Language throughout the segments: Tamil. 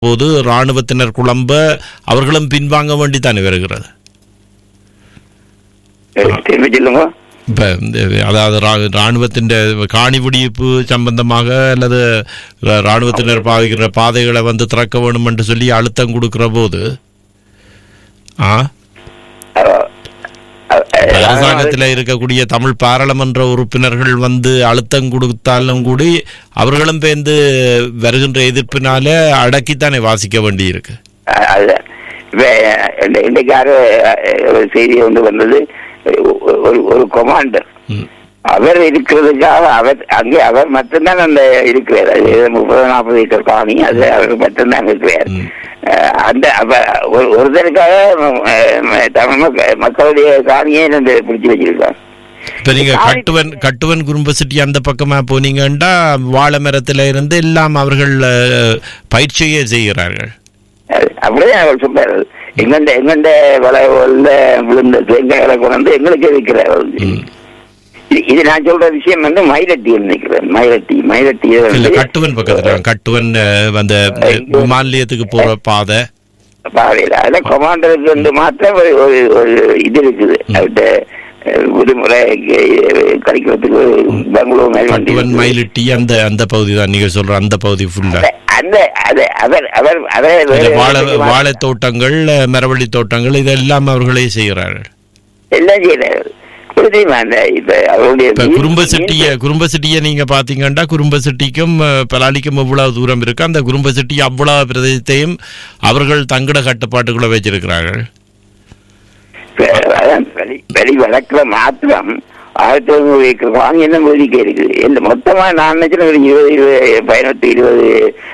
போது இராணுவத்தினர் குழம்ப அவர்களும் பின்வாங்க வேண்டித்தானே வருகிறது திரும்ப சொல்லுங்க இப்ப இந்த அதாவது ரா- ராணுவத்தின் காணி வெடிப்பு சம்பந்தமாக அல்லது ரா- ராணுவத்தினர் பாவிக்கிற பாதைகளை வந்து திறக்க வேணும் என்று சொல்லி அழுத்தம் கொடுக்கிற போது ஆ அவ- அவ- இப்ப அரசாங்கத்தில் இருக்கக்கூடிய தமிழ் பாராளுமன்ற உறுப்பினர்கள் வந்து அழுத்தம் கொடுத்தாலும் கூட அவர்களும் பேர்ந்து வருகின்ற எதிர்ப்பினால அடக்கித்தானே வாசிக்க வேண்டி இருக்கு அ- அதுதான் இப்ப இந்த- இன்றைக்கு யாரோ அஹ், ஒரு செய்தி ஒன்று வந்தது ஒ- ஒரு ஒரு கொமாண்டர் ம். அவர் இருக்கிறதுக்காக அவர் அங்கே அவர் மட்டும்தான் அந்த இருக்கிறார் அது ஏதோ முப்பது நாற்பது ஏக்கர் காணி அது அவர் மட்டும்தான் இருக்கிறார் ம். அஹ், அந்த அப்ப ஒரு ஒருத்தருக்காக அஹ், தமிழ் மக்க- மக்களுடைய காணியை அந்த பிடிச்சு வச்சிருக்காங்க இப்ப நீங்க கட்டுவன் கட்டுவன் குடும்ப சிட்டி அந்த பக்கமா போனீங்கன்னா வாழை மரத்துல இருந்து எல்லாம் அவர்கள் அஹ், பயிற்சியே செய்கிறார்கள் அது அப்படிதான் அவர் சொன்னார் எங்கண்ட எங்கண்ட வளைவுல விழுந்த தேங்காய்களை கொண்டு வந்து எங்களுக்கு இருக்கிறார் ம். இது- இது நான் சொல்ற விஷயம் வந்து மயிலட்டி நினைக்கிறேன் மயிலட்டி மயிலட்டி இல்ல வந்து கட்டுவன் பக்கத்துல கட்டுவன் அஹ், அந்த விமான நிலையத்துக்கு போற பாதை பாதையில அதுல கொமாண்டருக்கு வந்து மாத்திரம் ஒரு ஒரு ஒரு இது இருக்குது அவர்கிட்ட அஹ், விடுமுறை அஹ், கிடைக்கிறதுக்கு பெங்களூர் மேல் வண்டி கட்டுவன் இருக்குது. மயிலிட்டி அந்த அந்த பகுதி தான் நீங்க சொல்ற அந்த பகுதி ஃபுல்லா அந்த அது அவர் அவர் அவர் இந்த வாழை வேற- வாழை தோட்டங்கள் அஹ், மரவள்ளி தோட்டங்கள் இதெல்லாம் அவர்களே செய்கிறார்கள் எல்லாம் செய்யறாரு தெரியுமா அந்த இப்ப அவருடைய இப்ப மீன்- குறும்ப சிட்டிய குறும்ப சிட்டிய நீங்க பாத்தீங்கன்னா குறும்ப சிட்டிக்கும் அஹ், பலாலிக்கும் எவ்வளவு தூரம் இருக்கு அந்த குறும்ப சிட்டி அவ்வளவு பிரதேசத்தையும் அவர்கள் தங்கட கட்டுப்பாட்டுக்குள்ள வச்சிருக்கிறார்கள் அதான் வெளி வெளி வழக்குல மாத்திரம் ஆயிரத்தி ஐநூறு ஏக்கர் வாங்கி என்ன ஒதுக்கி இருக்குது இந்த மொத்தமா நான் நினைச்சேன் ஒரு இருபது இருபது பதினெட்டு இருபது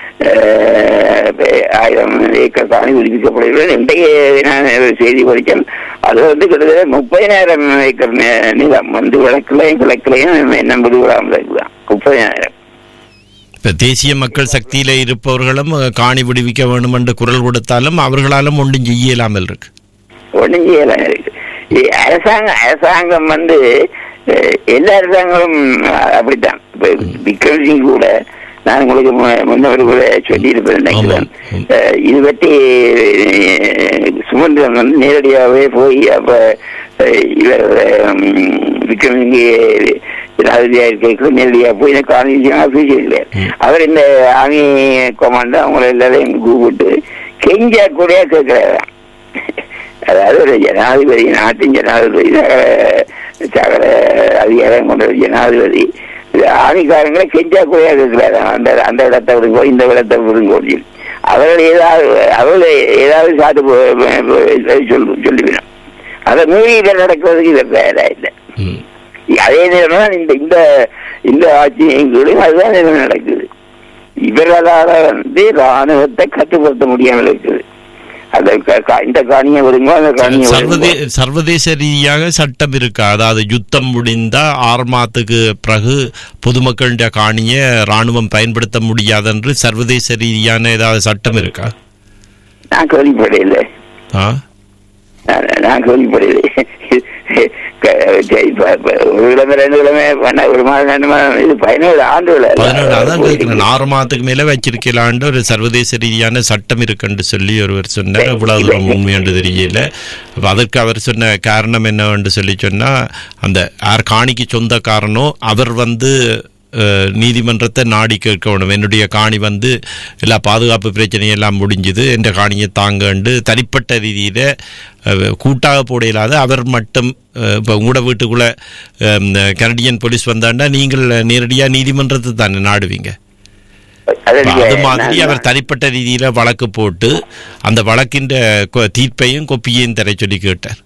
அஹ், ஆயிரம் ஏக்கர் காணி ஒதுக்கப்படவில்லை இன்றைய நான் ஒரு செய்தி படித்தேன் அது வந்து கிட்டத்தட்ட முப்பதினாயிரம் ஏக்கர் நி- நிலம் வந்து வழக்குலையும் கிழக்குலையும் என்ன விடுவிடாமல் இருக்குதான் முப்பதினாயிரம் இப்ப தேசிய மக்கள் சக்தியில இருப்பவர்களும் அஹ், காணி விடுவிக்க வேண்டும் என்று குரல் கொடுத்தாலும் அவர்களாலும் ஒன்றும் செய்ய இயலாமல் இருக்கு ஒன்றும் செய்யலாம் இருக்கு இ- அரசாங்கம் அரசாங்கம் வந்து அஹ், எல்லா அரசாங்கங்களும் அஹ், அப்படித்தான் இப்ப விக்ரம் சிங் கூட நான் உங்களுக்கு மு- முன்னவர் கூட சொல்லியிருப்பேன் நினைக்கிறேன் ஆமாம். அஹ், இது பற்றி அஹ், சுமந்திரன் வந்து நேரடியாகவே போய் அப்ப அஹ், இவர் உம், விக்ரம் சிங் ஜனாதிபதியா இருக்க நேரடியாக போய் எனக்கு ஆணையம் பேசியிருக்கிறார் ம். அவர் இந்த ஆர்மி கமாண்டர் அவங்கள எல்லாரையும் கூப்பிட்டு கெஞ்சா கூட கேட்கிறாராம் அதாவது ஒரு ஜனாதிபதி நாட்டின் ஜனாதிபதி சகல- சகல அதிகாரம் கொண்ட ஒரு ஜனாதிபதி இது ஆணிக்காரங்களை கெஞ்சா கூட இருக்கிறாரு அந்த அந்த இடத்தை விடுங்கோ இந்த இடத்தை விடுங்கோ சொல்லி. அவர்கள் ஏதாவது அவர்கள் ஏதாவது சாட்டு போ- போ- சொல்லு சொல்லிவிடும் அதை மீறியில நடக்கிறதுக்கு இது வேற இல்லை ம். அதே நேரம் தான் இந்த இந்த இந்த ஆட்சியும் கூட அதுதான் நிலைமை நடக்குது இவர்களால வந்து ராணுவத்தை கட்டுப்படுத்த முடியாமல் இருக்குது அந்த க- க- இந்த காணியை விடுங்க அந்த காணியை சர்வதே விடுங்க. சர்வதேச ரீதியாக சட்டம் இருக்கா அதாவது யுத்தம் முடிந்தா ஆறு மாதத்துக்கு பிறகு பொதுமக்களுடைய காணியை ராணுவம் பயன்படுத்த முடியாது என்று சர்வதேச ரீதியான ஏதாவது சட்டம் இருக்கா நான் கேள்விப்படையில ஆ நான் நான் கேள்விப்படையில க- சரி, இப்ப- இப்ப ஒரு கிழமை ரெண்டு கிழமை பண்ண ஒரு மாதம் ரெண்டு மாதம் இது பதினேழு ஆண்டுகள் பதினேழு அதான் கேட்கிறேன் ஆறு மாதத்துக்கு மேல வச்சிருக்கலான்னு ஒரு சர்வதேச ரீதியான சட்டம் இருக்குன்னு சொல்லி ஒருவர் சொன்னார் இவ்வளவு தூரம் உண்மையென்று தெரியல அப்ப அதற்கு அவர் சொன்ன காரணம் என்னவென்று சொல்லி சொன்னா அந்த யார் காணிக்கு சொந்தக்காரனோ அவர் வந்து அஹ், நீதிமன்றத்தை நாடி கேட்கணும் என்னுடைய காணி வந்து எல்லா பாதுகாப்பு பிரச்சனையெல்லாம் முடிஞ்சுது என்ற காணியை தாங்கண்டு தனிப்பட்ட ரீதியில அஹ், கூட்டாக போட இல்லாத அவர் மட்டும் அஹ், இப்ப உங்களோட வீட்டுக்குள்ள அஹ், இந்த கனடியன் போலீஸ் வந்தாண்டா நீங்கள் நேரடியா நீதிமன்றத்தை தானே நாடுவீங்க அது அப்ப அது மாதிரி நான் அவர் தனிப்பட்ட ரீதியில வழக்கு போட்டு அந்த வழக்கின் கொ- தீர்ப்பையும் கொப்பியையும் தர சொல்லி கேட்டார்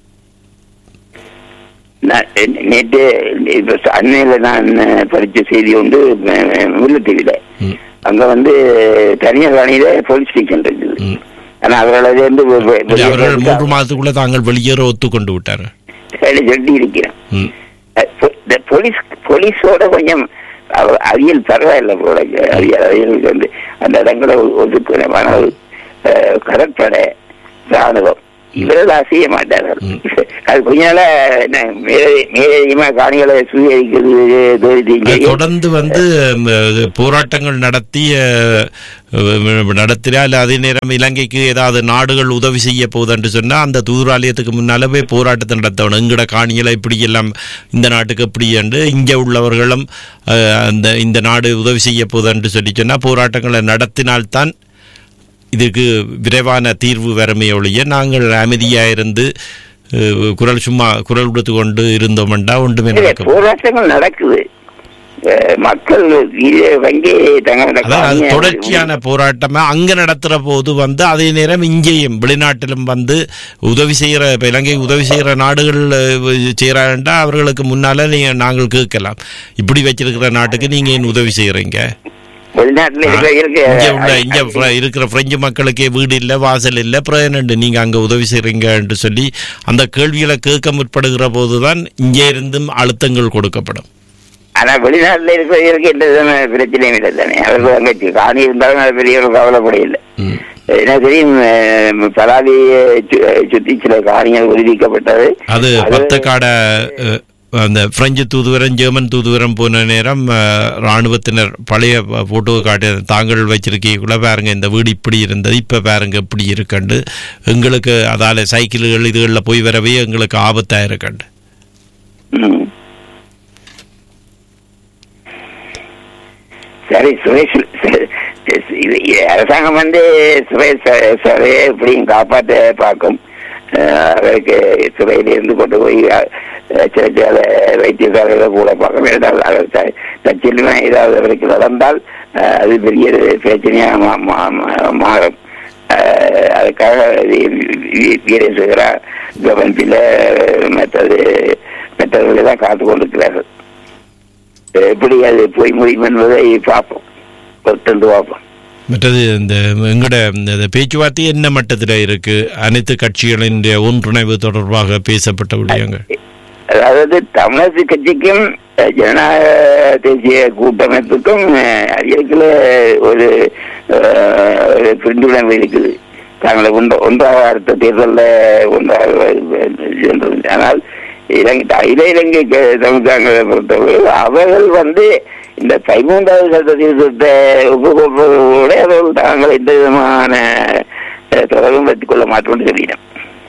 நான் நே- நேற்று இப்ப அண்மையில நான் படிச்ச செய்தி உண்டு முல்லுத்தீவில ம். அங்க வந்து தனியார் அணியில போலீஸ் ஸ்டேஷன் இருக்குது ம். ஆனா அவர்கள் அது வந்து வெ- வெ- இல்ல, அவர்கள் வெளியே மூன்று மாதத்துக்குள்ள தாங்கள் வெளியேற ஒத்துக்கொண்டு விட்டார் வேலை சொல்லி இருக்கிறேன் ம். அஹ் பொ- இந்த போலீஸ் போலீஸோட கொஞ்சம் அவ- அவியல் பரவாயில்ல போல அவியல் அவியலுக்கு வந்து அந்த இடங்களை ஒ- ஒதுக்கணும் ஆனால் அஹ், கடற்படை ராணுவம் இவரெல்லாம் செய்ய மாட்டார்கள் ம். அது கொஞ்ச நாளா என்ன, மேலே- மேலதிகமா காணிகளை சுயரிக்கிறது தோதி அது தொடர்ந்து வந்து ம், இது போராட்டங்கள் நடத்தி அஹ், அஹ், நடத்தினா இல்லை அதே நேரம் இலங்கைக்கு ஏதாவது நாடுகள் உதவி செய்ய போகுதுன்னு சொன்னால் அந்த தூராலயத்துக்கு முன்னால போய் போராட்டத்தை நடத்தணும் எங்கட காணிகளை இப்படி எல்லாம் இந்த நாட்டுக்கு இப்படி என்று இங்கே உள்ளவர்களும் அஹ், அந்த இந்த நாடு உதவி செய்ய போகுதுன்னு சொல்லி சொன்னால் போராட்டங்களை நடத்தினால்தான் இதுக்கு விரைவான தீர்வு வறுமை ஒழிய நாங்கள் அமைதியாக இருந்து அஹ், குரல் சும்மா குரல் கொடுத்து கொண்டு இருந்தோம்டா ஒன்றுமே இல்ல, நடக்கும் போராட்டங்கள் நடக்குது அஹ், மக்கள் இது வங்கி தங்களோட அதான் அது காணியை- தொடர்ச்சியான போராட்டமா அங்க நடத்துற போது வந்து அதே நேரம் இங்கேயும் வெளிநாட்டிலும் வந்து உதவி செய்யற இப்ப இலங்கை உதவி செய்யற நாடுகள் செய்யறாண்டா அவர்களுக்கு முன்னால நீங்க நாங்கள் கேட்கலாம் இப்படி வச்சிருக்கிற நாட்டுக்கு நீங்க ஏன் உதவி செய்யறீங்க வெளிநாட்டுல இருக்கிற இருக்கு இங்க உள்ள இங்க பிர- இருக்கிற பிரெஞ்சு மக்களுக்கே வீடு இல்ல வாசல் இல்ல பிரயோஜனம் நீங்க அங்க உதவி செய்றீங்கன்னு சொல்லி அந்த கேள்விகளை கேட்க முற்படுகிற போதுதான் இங்கே இருந்தும் அழுத்தங்கள் கொடுக்கப்படும் ஆனா வெளிநாட்டுல இருக்கிறவங்களுக்கு எந்த விதமான பிரச்சனையும் இல்லை தானே அவர்கள் அங்க காணி இருந்தாலும் அது பெரிய ஒரு கவலைப்பட இல்லை ம். எனக்கு தெரியும் அஹ், பலாலியை சு- சுத்தி சில காரியங்கள் உறுதிக்கப்பட்டது அது பத்தக்காட அஹ், அந்த பிரெஞ்சு தூதுவரம் ஜெர்மன் தூதுவரம் போன நேரம் அஹ், ராணுவத்தினர் பழைய போட்டோ காட்டி தாங்கள் வச்சிருக்கீங்களா பாருங்க இந்த வீடு இப்படி இருந்தது இப்ப பாருங்க இப்படி இருக்கண்டு எங்களுக்கு அதால சைக்கிள்கள் இதுகளில் போய் வரவே எங்களுக்கு ஆபத்தா இருக்கண்டு ம். சரி சுரேஷ் ச- ச- இது இது அரசாங்கம் வந்து சுரேஷ் ச- சரையை எப்படியும் காப்பாற்ற பார்க்கும் அஹ், அவருக்கு சிறையில் இருந்து கொண்டு போய் அஹ், சில சில வைத்தியசாலைகளை கூட பார்க்க வேண்டாம் அவர் த- தற்செயலுமா ஏதாவது அவருக்கு நடந்தால் அஹ், அது பெரிய ஒரு பிரச்சனையாக மா- மா- மா- மாறும் அஹ், அதுக்காக வீரேசுகிறா கவர்மெண்ட்ல மற்றது மற்றவர்களை தான் காத்து கொண்டிருக்கிறார்கள் எப்படி அது போய் முடியும் என்பதை பார்ப்போம் பொறுத்திருந்து பார்ப்போம் மற்றது இந்த எங்கட இந்த பேச்சுவார்த்தை என்ன மட்டத்தில் இருக்கு அனைத்து கட்சிகளின் ஒன்றிணைவு தொடர்பாக பேசப்பட்ட விடயங்கள் அதாவது தமிழரசு கட்சிக்கும் அஹ், ஜனநாயக தேசிய கூட்டமைப்புக்கும் அஹ், அரியக்குள்ள ஒரு அஹ், ஒரு பிரிந்துணர்வு இருக்குது தாங்களை ஒன்ற ஒன்றாக அடுத்த தேர்தலில் ஒன்றாக சென்றது ஆனால் இலங்கை அகில இலங்கை க- தமிழ் காங்கிரஸை பொறுத்தவரை அவர்கள் வந்து இந்த பதிமூன்றாவது சட்ட திருத்தத்தை ஒப்புக்கொள்வதோடு அவர்கள் தாங்கள் எந்த விதமான அஹ், தொடர்பும் வைத்துக் கொள்ள மாட்டோம்னு சொல்லினோம்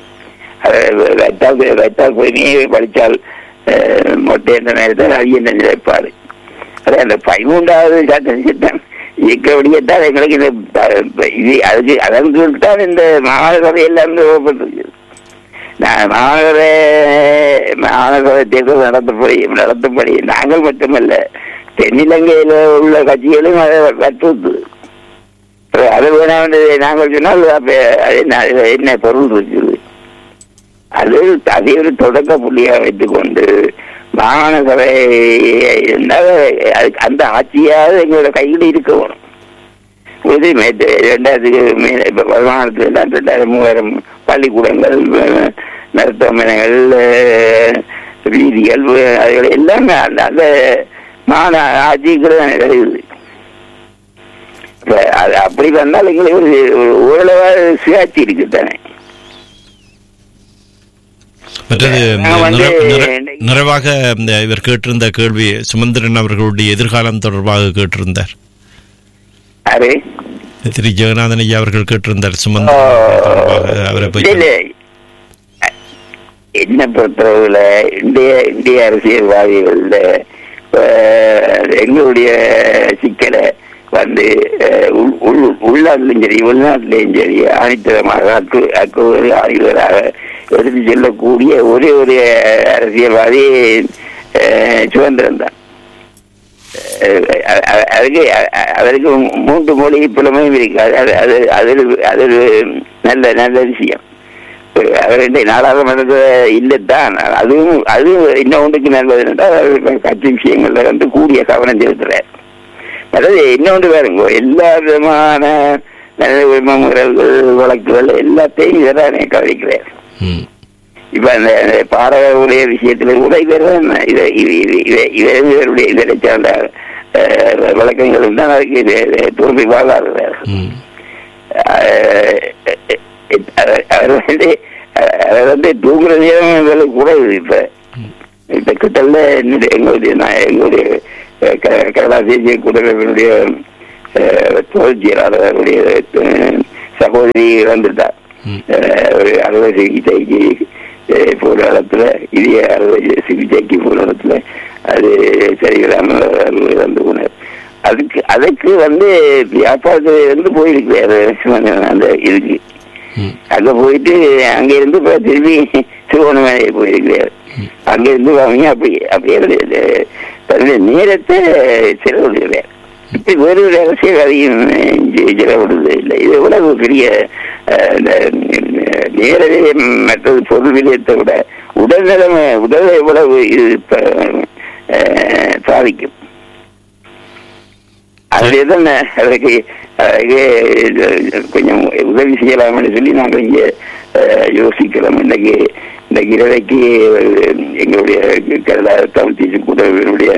வைத்தால் வைத்தால் போய் நீ படித்தால் அஹ், மொட்டை என்ற நேரத்தில் அது என்ன நிலைப்பாடு அதே அந்த பதிமூன்றாவது சட்ட திட்டம் இயக்கபடியத்தான் எங்களுக்கு இந்த ப- இது அதுக்கு அதற்கு தான் இந்த மாநகர எல்லாம் நிறுவப்பட்டிருக்கு நான் மாநகர மாநகர தேர்தல் நடத்தப்படி நடத்தப்படி நாங்கள் மட்டுமல்ல தென்னிலங்கையில் உள்ள கட்சிகளும் அதை வற்புறுத்து அது வேணாம் என்று நாங்கள் சொன்னால் அப்ப அது என்ன அதுல என்ன பொருள் இருக்குது அது அதை ஒரு தொடக்க புள்ளியாக வைத்துக்கொண்டு மாகாண சபை இருந்தால் அதுக்கு அந்த ஆட்சியாவது எங்களோட கையில் இருக்க வேணும் இது மே- ரெண்டாயிரத்துக்கு மேல இப்ப வருமானத்துல எல்லாம் ரெண்டாயிரம் மூவாயிரம் பள்ளிக்கூடங்கள் அஹ், மருத்துவமனைகள் அஹ், வீதிகள் அஹ், அதுகள் எல்லாம் அந்த அந்த மாகாண ஆட்சிக்கு தான் கிடையுது இப்ப அது அப்படி வந்தால் எங்களுக்கு ஒரு ஒரு ஓரளவாக சுயாட்சி இருக்கு தானே மற்றது நான் வந்து நிறை- நிறை- நிறைவாக இந்த இவர் கேட்டிருந்த கேள்வி சுமந்திரன் அவர்களுடைய எதிர்காலம் தொடர்பாக கேட்டிருந்தார் அது திரு ஜெகநாதன் ஐயா அவர்கள் கேட்டிருந்தார் சுமந்திரன் தொடர்பாக அவரை போய் இல்ல என்ன பொறுத்தளவுல இந்திய இந்திய அரசியல்வாதிகள்ல அஹ், எங்களுடைய சிக்கலை வந்து அஹ், உள்- உள்- உள்நாட்டிலும் சரி உள்நாட்டிலையும் சரி அனைத்தமாக அக்கு அக்குவது ஆய்வராக எடுத்து செல்லக்கூடிய ஒரே ஒரு அரசியல்வாதி அஹ், சுதந்திரன் தான் அஹ் அ- அ- அதுக்கு அ- அ- அதற்கு மூன்று மொழி புலமையும் இருக்கு அது அது அது அது ஒரு- அது ஒரு நல்ல நல்ல விஷயம் அவருடைய நாடாளுமன்ற இல்லைத்தான் அதுவும் அதுவும் இன்னொன்றுக்கு நல்லது என்றால் அவர் கட்சி விஷயங்கள்ல வந்து கூடிய கவனம் செலுத்துறார் அதாவது இன்னொன்று பாருங்க எல்லா விதமான நல்ல உரிமை முறைகள் வழக்குகள் எல்லாத்தையும் இவரானே கவனிக்கிறார் ம். இப்ப அந்த அந்த பாடகருடைய விஷயத்துல கூட இவர் தான் இவ- இவ- இவ- இவ- இவர் இவருடைய இதனை சார்ந்த அஹ், விளக்கங்கள் தான் அதுக்கு இது- இது தோல்வி வாழாடுறார் ம். அவர் வந்து அஹ், அவர் வந்து தூங்குற நேரம் இவருக்கு கூட இது இப்ப இப்ப கிட்டல என்னுடைய எங்களுடைய நான் எங்களுடைய அஹ், க- கனடா தேசிய கூட்டமைப்பினுடைய பொதுச் செயலாளருடைய அஹ், சகோதரி இறந்துட்டார் ம். அஹ், ஒரு அறுவை சிகிச்சைக்கு அஹ், போராட்டத்துல இதய அறுவை சிகிச்சைக்கு போராட்டத்துல அது சரியில்லாமல் அவர் இறந்து போனார் அதுக்கு அதுக்கு வந்து வியாபாரத்துல இருந்து போயிருக்கிறாரு அந்த இதுக்கு ம். அங்க போயிட்டு அங்க இருந்து இப்ப திரும்பி திருவண்ணாமலை போயிருக்கிறார் அங்க இருந்து வாங்க அப்படி அப்படியே அவரு தன்னுடைய நேரத்தை செலவிடுகிறார் இப்படி வேறு ஒரு அரசியல்வாதியும் செ- செலவிடுறது இல்லை இது எவ்வளவு பெரிய அஹ், இந்த நேரடி மற்றது பொருள் விலையத்தை விட உடல்நலம் உடலை எவ்வளவு இது ப- அஹ், சாதிக்கும் அதுலேயே தான் அதுக்கு அதுக்கு கொஞ்சம் உதவி செய்யலாம்னு சொல்லி நாங்கள் இங்கே அஹ், யோசிக்கிறோம் இன்னைக்கு இன்னைக்கு இரவைக்கு எங்களுடைய கேரளா தமிழ் தேசிய கூட்டமைப்பினுடைய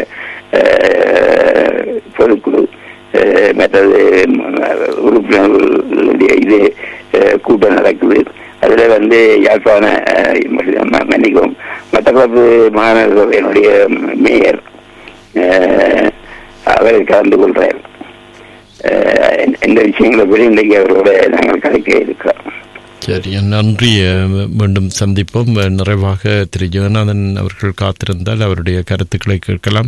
அஹ், பொதுக்குழு அஹ், மற்றது அஹ், உறுப்பினர்களுடைய இது அஹ், கூட்டம் நடக்குது அதுல வந்து யாழ்ப்பாண அஹ், ம- மன்னிக்கவும் மட்டக்களப்பு மாநகர சபையினுடைய மேயர் அஹ், அவர் கலந்து கொள்றார் அஹ், இந்த விஷயங்களை பற்றி இன்றைக்கு அவரோட நாங்கள் கலைக்க இருக்கிறோம் சரி நன்றி அஹ், மீண்டும் சந்திப்போம் அஹ், நிறைவாக திரு ஜெகநாதன் அவர்கள் காத்திருந்தால் அவருடைய கருத்துக்களை கேட்கலாம்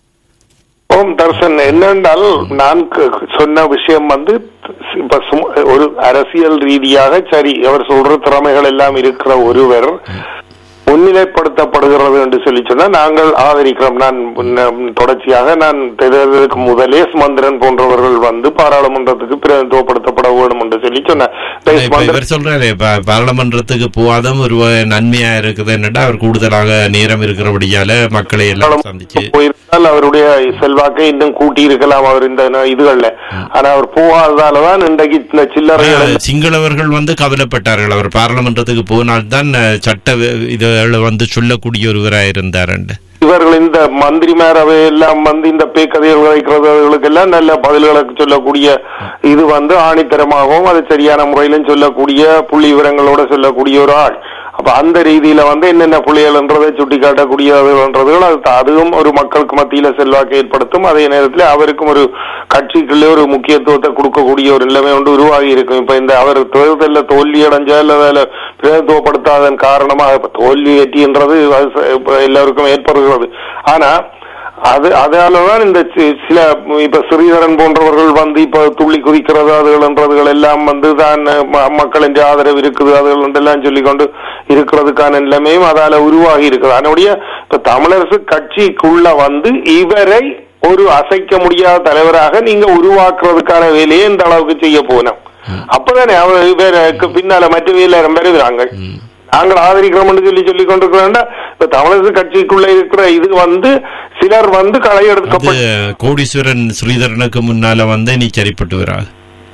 ஓம் தர்சன் என்னென்றால் நான் க- சொன்ன விஷயம் வந்து இப்ப சும்- ஒரு அரசியல் ரீதியாக சரி அவர் சொல்ற திறமைகள் எல்லாம் இருக்கிற ஒருவர் முன்னிலைப்படுத்தப்படுகிறது என்று சொல்லி சொன்னா நாங்கள் ஆதரிக்கிறோம் நான் முன்ன- தொடர்ச்சியாக நான் தேர்தலுக்கு முதலே சுமந்திரன் போன்றவர்கள் வந்து பாராளுமன்றத்துக்கு பிரதிநிதித்துவப்படுத்தப்பட வேண்டும் என்று சொல்லி சொன்னேன் இந்த இப்ப சுமந்திரன் இவர் சொல்றாரு பா- பாராளுமன்றத்துக்கு போகாதும் ஒரு வ- நன்மையா இருக்குது என்னடா அவர் கூடுதலாக நேரம் இருக்கிறபடியால மக்களை எல்லாம் சந்திச்சு போயிருந்தால் அவருடைய செல்வாக்கை இன்னும் கூட்டி இருக்கலாம் அவர் இந்த ந- இதுகள்ல ஆனா அவர் போகாததாலதான் இன்றைக்கு இந்த சில்லறைகள் எல்லாம் சிங்களவர்கள் வந்து கவலைப்பட்டார்கள் அவர் பாராளுமன்றத்துக்கு போனால்தான் அஹ், சட்ட வி- இதுகளை வந்து சொல்லக்கூடிய ஒருவராக இருந்தார் இவர்கள் இந்த மந்திரிமார் அவை எல்லாம் வந்து இந்த பேக்கதைகள் வைக்கிறவர்களுக்கு எல்லாம் நல்ல பதில்களுக்கு சொல்லக்கூடிய இது வந்து ஆணித்தரமாகவும் அது சரியான முறையிலும் சொல்லக்கூடிய புள்ளி விவரங்களோட சொல்லக்கூடிய ஒரு ஆள் அப்ப அந்த ரீதியில வந்து என்னென்ன புள்ளிகள்ன்றதை சுட்டி காட்டக்கூடியதுன்றதுகள் அது அதுவும் ஒரு மக்களுக்கு மத்தியில செல்வாக்கு ஏற்படுத்தும் அதே நேரத்தில் அவருக்கும் ஒரு கட்சிக்குள்ளே ஒரு முக்கியத்துவத்தை கொடுக்கக்கூடிய ஒரு நிலைமை ஒன்று உருவாகி இருக்கும் இப்ப இந்த அவர் தேர்தலில் தோல்வி அடைஞ்சா இல்ல அதில் பிரதித்துவப்படுத்தாதன் காரணமாக இப்ப தோல்வி வெற்றின்றது அது ச- இப்ப எல்லாருக்கும் ஏற்படுகிறது ஆனா அது அதனாலதான் இந்த சி- சில இப்ப ஸ்ரீதரன் போன்றவர்கள் வந்து இப்ப துள்ளி குதிக்கிறது அதுகள்ன்றதுகள் எல்லாம் வந்து தான் ம- மக்களின் ஆதரவு இருக்குது அதுகள் எல்லாம் சொல்லிக்கொண்டு இருக்கிறதுக்கான நிலைமையும் அதால உருவாகி இருக்குது அதனுடைய இப்ப தமிழரசு கட்சிக்குள்ள வந்து இவரை ஒரு அசைக்க முடியாத தலைவராக நீங்க உருவாக்குறதுக்கான வேலையை இந்த அளவுக்கு செய்ய போனோம் அப்பதானே அவர் இவருக்கு பின்னால மற்ற வேலையரம் வருகிறாங்க நாங்கள் ஆதரிக்கிறோம்னு சொல்லி சொல்லி கொண்டிருக்கிறோம்னா இப்ப தமிழரசு கட்சிக்குள்ள இருக்கிற இது வந்து சிலர் வந்து களை அது எடுக்கப்பட்டு கோடீஸ்வரன் ஸ்ரீதரனுக்கு முன்னால வந்து நீ சரிப்பட்டு வராது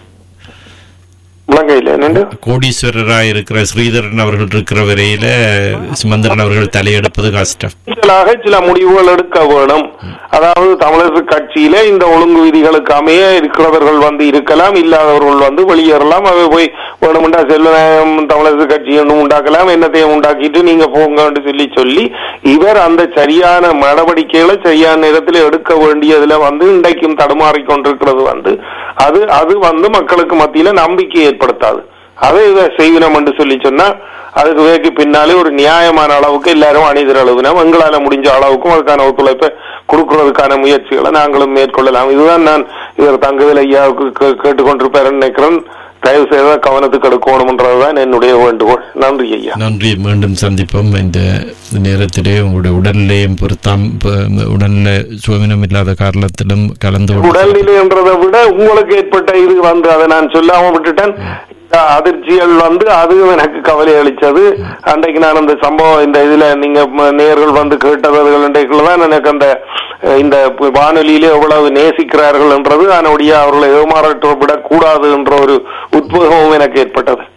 முழங்கையில் என்னண்டு கோடீஸ்வரராக இருக்கிற ஸ்ரீதரன் அவர்கள் இருக்கிற வரையில சுமந்திரன் அவர்கள் தலையெடுப்பது கஷ்டம் கூடுதலாக சில முடிவுகள் எடுக்க வேணும் அதாவது தமிழரசு கட்சியில இந்த ஒழுங்கு விதிகளுக்கு அமைய இருக்கிறவர்கள் வந்து இருக்கலாம் இல்லாதவர்கள் வந்து வெளியேறலாம் அவை போய் வேணும்டா செல்வநாயகம் தமிழரசு கட்சி ஒன்றும் உண்டாக்கலாம் என்னத்தையும் உண்டாக்கிட்டு நீங்க போங்கன்னு சொல்லி சொல்லி இவர் அந்த சரியான நடவடிக்கைகளை சரியான நேரத்தில் எடுக்க வேண்டியதுல வந்து இன்றைக்கும் தடுமாறிக் கொண்டிருக்கிறது வந்து அது அது வந்து மக்களுக்கு மத்தியில நம்பிக்கை ஏற்படுத்தாது அதை இதை செய்வினம் என்று சொல்லி சொன்னா அதுக்கு வேக்கு பின்னாலே ஒரு நியாயமான அளவுக்கு எல்லாரும் அணிதர் அளவுனம் எங்களால முடிஞ்ச அளவுக்கும் அதுக்கான ஒத்துழைப்பை கொடுக்கறதுக்கான முயற்சிகளை நாங்களும் மேற்கொள்ளலாம் இதுதான் நான் இவர் தங்கவேல் ஐயாவுக்கு கே- கேட்டுக்கொண்டிருப்பாருன்னு நினைக்கிறேன் தயவு செய்த கவனத்துக்கு எடுக்கணும்ன்றதுதான் என்னுடைய வேண்டுகோள் நன்றி ஐயா நன்றி மீண்டும் சந்திப்போம் இந்த நேரத்திலே உங்களுடைய உடல்நிலையும் பொருத்தாம் ப- உடல்ல சுகமினம் இல்லாத காரணத்திலும் கலந்து கொண்டு உடல்நிலைன்றதை விட உங்களுக்கு ஏற்பட்ட இது வந்து அதை நான் சொல்லாம விட்டுட்டேன் இந்த அதிர்ச்சிகள் வந்து அது எனக்கு கவலை அளிச்சது அன்றைக்கு நான் அந்த சம்பவம் இந்த இதுல நீங்க ம- நேர்கள் வந்து கேட்டதுகள் இன்றைக்குள்ள தான் எனக்கு அந்த அஹ், இந்த வானொலியிலே எவ்வளவு நேசிக்கிறார்கள் என்றது அதனுடைய அவர்களை ஏமாற்ற விடக் கூடாது என்ற ஒரு உத்வேகமும் எனக்கு ஏற்பட்டது